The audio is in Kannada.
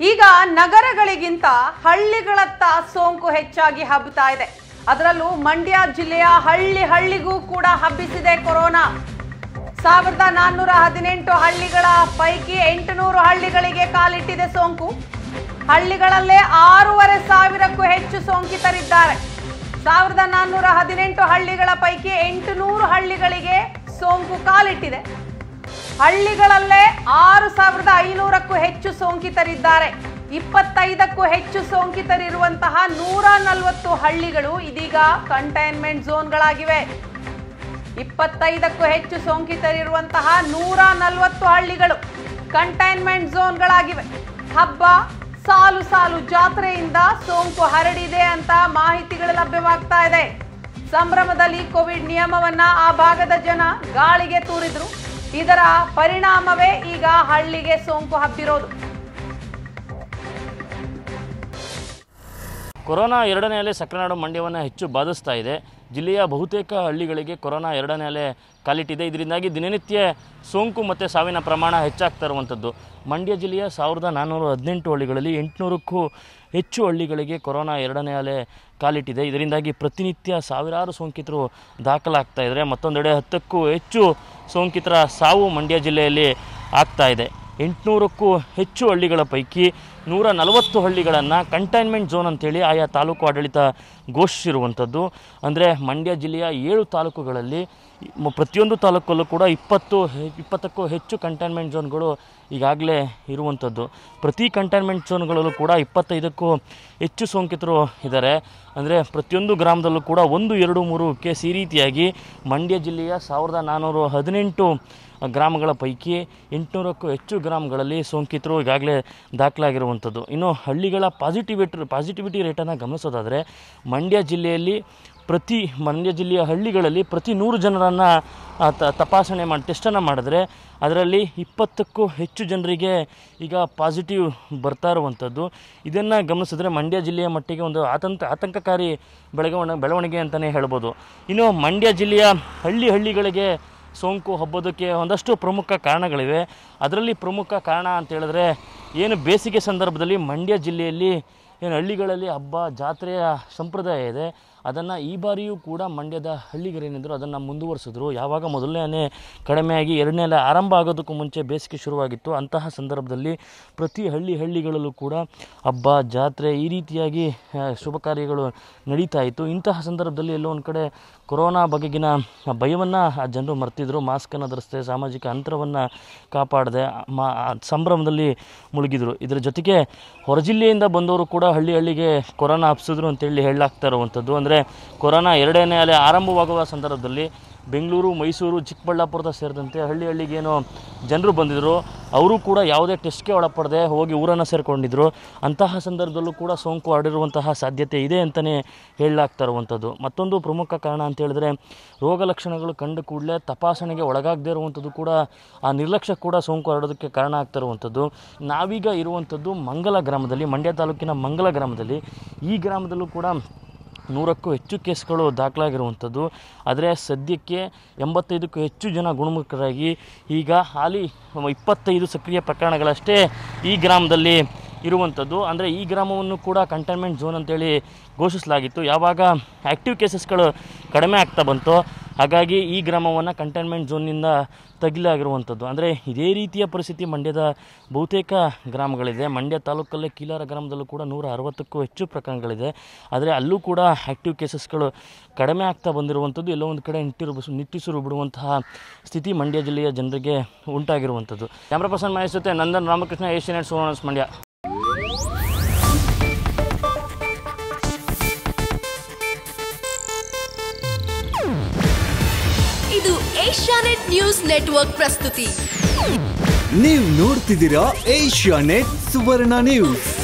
ಈಗ ನಗರಗಳಿಗಿಂತ ಹಳ್ಳಿಗಳತ್ತ ಸೋಂಕು ಹೆಚ್ಚಾಗಿ ಹಬ್ಬುತ್ತಾ ಇದೆ ಅದರಲ್ಲೂ ಮಂಡ್ಯ ಜಿಲ್ಲೆಯ ಹಳ್ಳಿ ಹಳ್ಳಿಗೂ ಕೂಡ ಹಬ್ಬಿಸಿದೆ ಕೊರೋನಾ ಸಾವಿರದ ನಾನ್ನೂರ ಹದಿನೆಂಟು ಹಳ್ಳಿಗಳ ಪೈಕಿ ಎಂಟುನೂರು ಹಳ್ಳಿಗಳಿಗೆ ಕಾಲಿಟ್ಟಿದೆ ಸೋಂಕು ಹಳ್ಳಿಗಳಲ್ಲೇ ಆರೂವರೆ ಸಾವಿರಕ್ಕೂ ಹೆಚ್ಚು ಸೋಂಕಿತರಿದ್ದಾರೆ ಸಾವಿರದ ನಾನ್ನೂರ ಹದಿನೆಂಟು ಹಳ್ಳಿಗಳ ಪೈಕಿ ಎಂಟುನೂರು ಹಳ್ಳಿಗಳಿಗೆ ಸೋಂಕು ಕಾಲಿಟ್ಟಿದೆ ಹಳ್ಳಿಗಳಲ್ಲೇ ಆರು ಸಾವಿರದ ಐನೂರಕ್ಕೂ ಹೆಚ್ಚು ಸೋಂಕಿತರಿದ್ದಾರೆ ಇಪ್ಪತ್ತೈದಕ್ಕೂ ಹೆಚ್ಚು ಸೋಂಕಿತರಿರುವಂತಹ ನೂರ ನಲವತ್ತು ಹಳ್ಳಿಗಳು ಇದೀಗ ಕಂಟೈನ್ಮೆಂಟ್ ಝೋನ್ಗಳಾಗಿವೆ ಇಪ್ಪತ್ತೈದಕ್ಕೂ ಹೆಚ್ಚು ಸೋಂಕಿತರಿರುವಂತಹ ನೂರ ನಲವತ್ತು ಹಳ್ಳಿಗಳು ಕಂಟೈನ್ಮೆಂಟ್ ಝೋನ್ಗಳಾಗಿವೆ ಹಬ್ಬ ಸಾಲು ಸಾಲು ಜಾತ್ರೆಯಿಂದ ಸೋಂಕು ಹರಡಿದೆ ಅಂತ ಮಾಹಿತಿಗಳು ಲಭ್ಯವಾಗ್ತಾ ಇದೆ ಸಂಭ್ರಮದಲ್ಲಿ ಕೋವಿಡ್ ನಿಯಮವನ್ನ ಆ ಭಾಗದ ಜನ ಗಾಳಿಗೆ ತೂರಿದ್ರು ಇದರ ಪರಿಣಾಮವೇ ಈಗ ಹಳ್ಳಿಗೆ ಸೋಂಕು ಹಬ್ಬಿರೋದು ಕೊರೋನಾ ಎರಡನೇ ಅಲೆ ಸಕ್ರನಾಡು ಮಂಡ್ಯವನ್ನು ಹೆಚ್ಚು ಬಾಧಿಸ್ತಾ ಇದೆ ಜಿಲ್ಲೆಯ ಬಹುತೇಕ ಹಳ್ಳಿಗಳಿಗೆ ಕೊರೋನಾ ಎರಡನೇ ಅಲೆ ಕಾಲಿಟ್ಟಿದೆ ಇದರಿಂದಾಗಿ ದಿನನಿತ್ಯ ಸೋಂಕು ಮತ್ತು ಸಾವಿನ ಪ್ರಮಾಣ ಹೆಚ್ಚಾಗ್ತಾ ಇರುವಂಥದ್ದು ಮಂಡ್ಯ ಜಿಲ್ಲೆಯ ಸಾವಿರದ ನಾನ್ನೂರ ಹದಿನೆಂಟು ಹಳ್ಳಿಗಳಲ್ಲಿ ಎಂಟುನೂರಕ್ಕೂ ಹೆಚ್ಚು ಹಳ್ಳಿಗಳಿಗೆ ಕೊರೋನಾ ಎರಡನೇ ಅಲೆ ಕಾಲಿಟ್ಟಿದೆ ಇದರಿಂದಾಗಿ ಪ್ರತಿನಿತ್ಯ ಸಾವಿರಾರು ಸೋಂಕಿತರು ದಾಖಲಾಗ್ತಾ ಇದ್ದಾರೆ ಮತ್ತೊಂದೆಡೆ ಹತ್ತಕ್ಕೂ ಹೆಚ್ಚು ಸೋಂಕಿತರ ಸಾವು ಮಂಡ್ಯ ಜಿಲ್ಲೆಯಲ್ಲಿ ಆಗ್ತಾ ಇದೆ ಎಂಟುನೂರಕ್ಕೂ ಹೆಚ್ಚು ಹಳ್ಳಿಗಳ ಪೈಕಿ ನೂರ ನಲವತ್ತು ಹಳ್ಳಿಗಳನ್ನು ಕಂಟೈನ್ಮೆಂಟ್ ಝೋನ್ ಅಂತೇಳಿ ಆಯಾ ತಾಲೂಕು ಆಡಳಿತ ಘೋಷಿಸಿರುವಂಥದ್ದು ಅಂದರೆ ಮಂಡ್ಯ ಜಿಲ್ಲೆಯ ಏಳು ತಾಲೂಕುಗಳಲ್ಲಿ ಮ- ಪ್ರತಿಯೊಂದು ತಾಲೂಕಲ್ಲೂ ಕೂಡ ಇಪ್ಪತ್ತು ಹೆ- ಇಪ್ಪತ್ತಕ್ಕೂ ಹೆಚ್ಚು ಕಂಟೈನ್ಮೆಂಟ್ ಝೋನ್ಗಳು ಈಗಾಗಲೇ ಇರುವಂಥದ್ದು ಪ್ರತಿ ಕಂಟೈನ್ಮೆಂಟ್ ಝೋನ್ಗಳಲ್ಲೂ ಕೂಡ ಇಪ್ಪತ್ತೈದಕ್ಕೂ ಹೆಚ್ಚು ಸೋಂಕಿತರು ಇದ್ದಾರೆ ಅಂದರೆ ಪ್ರತಿಯೊಂದು ಗ್ರಾಮದಲ್ಲೂ ಕೂಡ ಒಂದು ಎರಡು ಮೂರು ಕೇಸ್ ಈ ರೀತಿಯಾಗಿ ಮಂಡ್ಯ ಜಿಲ್ಲೆಯ ಸಾವಿರದ ನಾನ್ನೂರು ಹದಿನೆಂಟು ಗ್ರಾಮಗಳ ಪೈಕಿ ಎಂಟುನೂರಕ್ಕೂ ಹೆಚ್ಚು ಗ್ರಾಮಗಳಲ್ಲಿ ಸೋಂಕಿತರು ಈಗಾಗಲೇ ದಾಖಲಾಗಿರುವಂಥದ್ದು ಇನ್ನು ಹಳ್ಳಿಗಳ ಪಾಸಿಟಿವಿಟಿ ಪಾಸಿಟಿವಿಟಿ ರೇಟನ್ನು ಗಮನಿಸೋದಾದರೆ ಮಂಡ್ಯ ಜಿಲ್ಲೆಯಲ್ಲಿ ಪ್ರತಿ ಮಂಡ್ಯ ಜಿಲ್ಲೆಯ ಹಳ್ಳಿಗಳಲ್ಲಿ ಪ್ರತಿ ನೂರು ಜನರನ್ನು ತಪಾಸಣೆ ಮಾಡಿ ಟೆಸ್ಟನ್ನು ಮಾಡಿದ್ರೆ ಅದರಲ್ಲಿ ಇಪ್ಪತ್ತಕ್ಕೂ ಹೆಚ್ಚು ಜನರಿಗೆ ಈಗ ಪಾಸಿಟಿವ್ ಬರ್ತಾ ಇರುವಂಥದ್ದು ಇದನ್ನು ಗಮನಿಸಿದ್ರೆ ಮಂಡ್ಯ ಜಿಲ್ಲೆಯ ಮಟ್ಟಿಗೆ ಒಂದು ಆತಂಕ ಆತಂಕಕಾರಿ ಬೆಳವಣಿಗೆ ಬೆಳವಣಿಗೆ ಅಂತಲೇ ಹೇಳ್ಬೋದು ಇನ್ನು ಮಂಡ್ಯ ಜಿಲ್ಲೆಯ ಹಳ್ಳಿ ಹಳ್ಳಿಗಳಿಗೆ ಸೋಂಕು ಹಬ್ಬೋದಕ್ಕೆ ಒಂದಷ್ಟು ಪ್ರಮುಖ ಕಾರಣಗಳಿವೆ ಅದರಲ್ಲಿ ಪ್ರಮುಖ ಕಾರಣ ಅಂತ ಹೇಳಿದ್ರೆ ಏನು ಬೇಸಿಗೆ ಸಂದರ್ಭದಲ್ಲಿ ಮಂಡ್ಯ ಜಿಲ್ಲೆಯಲ್ಲಿ ಏನು ಹಳ್ಳಿಗಳಲ್ಲಿ ಹಬ್ಬ ಜಾತ್ರೆಯ ಸಂಪ್ರದಾಯ ಇದೆ ಅದನ್ನು ಈ ಬಾರಿಯೂ ಕೂಡ ಮಂಡ್ಯದ ಹಳ್ಳಿಗರೇನಿದ್ರು ಅದನ್ನು ಮುಂದುವರಿಸಿದ್ರು ಯಾವಾಗ ಮೊದಲನೇ ಅಲೆ ಕಡಿಮೆಯಾಗಿ ಎರಡನೇ ಅಲೆ ಆರಂಭ ಆಗೋದಕ್ಕೂ ಮುಂಚೆ ಬೇಸಿಗೆ ಶುರುವಾಗಿತ್ತು ಅಂತಹ ಸಂದರ್ಭದಲ್ಲಿ ಪ್ರತಿ ಹಳ್ಳಿ ಹಳ್ಳಿಗಳಲ್ಲೂ ಕೂಡ ಹಬ್ಬ ಜಾತ್ರೆ ಈ ರೀತಿಯಾಗಿ ಆ, ಶುಭ ಕಾರ್ಯಗಳು ನಡೀತಾ ಇತ್ತು ಇಂತಹ ಸಂದರ್ಭದಲ್ಲಿ ಎಲ್ಲೋ ಒಂದು ಕಡೆ ಕೊರೋನಾ ಬಗೆಗಿನ ಭಯವನ್ನು ಆ ಜನರು ಮರ್ತಿದ್ರು ಮಾಸ್ಕನ್ನು ಧರಿಸದೆ ಸಾಮಾಜಿಕ ಅಂತರವನ್ನು ಕಾಪಾಡದೆ ಮಾ ಆ ಸಂಭ್ರಮದಲ್ಲಿ ಮುಳುಗಿದ್ರು ಇದರ ಜೊತೆಗೆ ಹೊರ ಜಿಲ್ಲೆಯಿಂದ ಬಂದವರು ಕೂಡ ಹಳ್ಳಿ ಹಳ್ಳಿಗೆ ಕೊರೋನಾ ಹಬ್ಸಿದ್ರು ಅಂತೇಳಿ ಹೇಳಲಾಗ್ತಾ ಇರುವಂಥದ್ದು ಅಂದರೆ ಕೊರೋನಾ ಎರಡನೇ ಅಲೆ ಆರಂಭವಾಗುವ ಸಂದರ್ಭದಲ್ಲಿ ಬೆಂಗಳೂರು ಮೈಸೂರು ಚಿಕ್ಕಬಳ್ಳಾಪುರದ ಸೇರಿದಂತೆ ಹಳ್ಳಿ ಹಳ್ಳಿಗೇನೋ ಜನರು ಬಂದಿದ್ದರು ಅವರು ಕೂಡ ಯಾವುದೇ ಟೆಸ್ಟ್ಗೆ ಒಳಪಡದೆ ಹೋಗಿ ಊರನ್ನು ಸೇರಿಕೊಂಡಿದ್ರು ಅಂತಹ ಸಂದರ್ಭದಲ್ಲೂ ಕೂಡ ಸೋಂಕು ಹರಡಿರುವಂತಹ ಸಾಧ್ಯತೆ ಇದೆ ಅಂತಲೇ ಹೇಳಲಾಗ್ತಾ ಇರುವಂಥದ್ದು ಮತ್ತೊಂದು ಪ್ರಮುಖ ಕಾರಣ ಅಂತ ಹೇಳಿದ್ರೆ ರೋಗ ಲಕ್ಷಣಗಳು ಕಂಡ ಕೂಡಲೇ ತಪಾಸಣೆಗೆ ಒಳಗಾಗದೇ ಇರುವಂಥದ್ದು ಕೂಡ ಆ ನಿರ್ಲಕ್ಷ್ಯ ಕೂಡ ಸೋಂಕು ಹರಡೋದಕ್ಕೆ ಕಾರಣ ಆಗ್ತಾ ಇರುವಂಥದ್ದು ನಾವೀಗ ಇರುವಂಥದ್ದು ಮಂಗಲ ಗ್ರಾಮದಲ್ಲಿ ಮಂಡ್ಯ ತಾಲೂಕಿನ ಮಂಗಲ ಗ್ರಾಮದಲ್ಲಿ ಈ ಗ್ರಾಮದಲ್ಲೂ ಕೂಡ ನೂರಕ್ಕೂ ಹೆಚ್ಚು ಕೇಸ್ಗಳು ದಾಖಲಾಗಿರುವಂಥದ್ದು ಆದರೆ ಸದ್ಯಕ್ಕೆ ಎಂಬತ್ತೈದಕ್ಕೂ ಹೆಚ್ಚು ಜನ ಗುಣಮುಖರಾಗಿ ಈಗ ಹಾಲಿ ಇಪ್ಪತ್ತೈದು ಸಕ್ರಿಯ ಪ್ರಕರಣಗಳಷ್ಟೇ ಈ ಗ್ರಾಮದಲ್ಲಿ ಇರುವಂಥದ್ದು ಅಂದರೆ ಈ ಗ್ರಾಮವನ್ನು ಕೂಡ ಕಂಟೈನ್ಮೆಂಟ್ ಝೋನ್ ಅಂತೇಳಿ ಘೋಷಿಸಲಾಗಿತ್ತು ಯಾವಾಗ ಆ್ಯಕ್ಟಿವ್ ಕೇಸಸ್ಗಳು ಕಡಿಮೆ ಆಗ್ತಾ ಬಂತೋ ಹಾಗಾಗಿ ಈ ಗ್ರಾಮವನ್ನು ಕಂಟೈನ್ಮೆಂಟ್ ಝೋನ್ನಿಂದ ತಗಿಲಾಗಿರುವಂಥದ್ದು ಅಂದರೆ ಇದೇ ರೀತಿಯ ಪರಿಸ್ಥಿತಿ ಮಂಡ್ಯದ ಬಹುತೇಕ ಗ್ರಾಮಗಳಿದೆ ಮಂಡ್ಯ ತಾಲೂಕಲ್ಲೇ ಕೀಲಾರ ಗ್ರಾಮದಲ್ಲೂ ಕೂಡ ನೂರ ಅರವತ್ತಕ್ಕೂ ಹೆಚ್ಚು ಪ್ರಕರಣಗಳಿದೆ ಆದರೆ ಅಲ್ಲೂ ಕೂಡ ಆ್ಯಕ್ಟಿವ್ ಕೇಸಸ್ಗಳು ಕಡಿಮೆ ಆಗ್ತಾ ಬಂದಿರುವಂಥದ್ದು ಎಲ್ಲೋ ಒಂದು ಕಡೆ ನಿಟ್ಟಿರು ನಿಟ್ಟಿಸಿರು ಬಿಡುವಂತಹ ಸ್ಥಿತಿ ಮಂಡ್ಯ ಜಿಲ್ಲೆಯ ಜನರಿಗೆ ಉಂಟಾಗಿರುವಂಥದ್ದು ಕ್ಯಾಮ್ರಾ ಪರ್ಸನ್ ಮಹೇಶ್ ಜೊತೆ ನಂದನ್ ರಾಮಕೃಷ್ಣ ಏಷ್ಯನೆಟ್ ಸುವರ್ಣಸ್ ಮಂಡ್ಯ ಇದು ಏಷ್ಯಾನೆಟ್ ನ್ಯೂಸ್ ನೆಟ್ವರ್ಕ್ ಪ್ರಸ್ತುತಿ ನೀವು ನೋಡ್ತಿದ್ದೀರಾ ಏಷ್ಯಾ ನೆಟ್ ಸುವರ್ಣ ನ್ಯೂಸ್